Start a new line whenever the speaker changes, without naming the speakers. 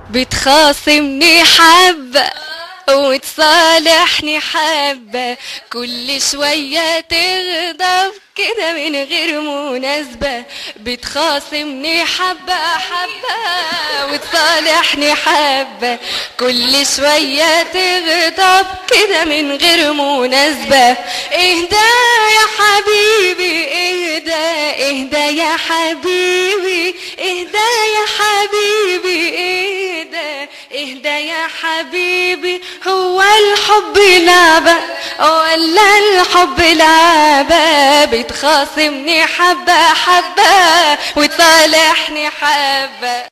بتخاصمني حبة وتصالحني حبة كل شوية تغضب كده من غير مناسبة بتخاصمني حبة حبة وتصالحني حبة كل شوية تغضب كده من غير مناسبة اهدى يا حبيبي اهدى اهدى يا حبيبي اهدى يا حبيبي اهدى اهدى يا حبيبي هو الحب لعبة ولا الحب لعبة بتخاصمني حبة حبة وتصالحني حبة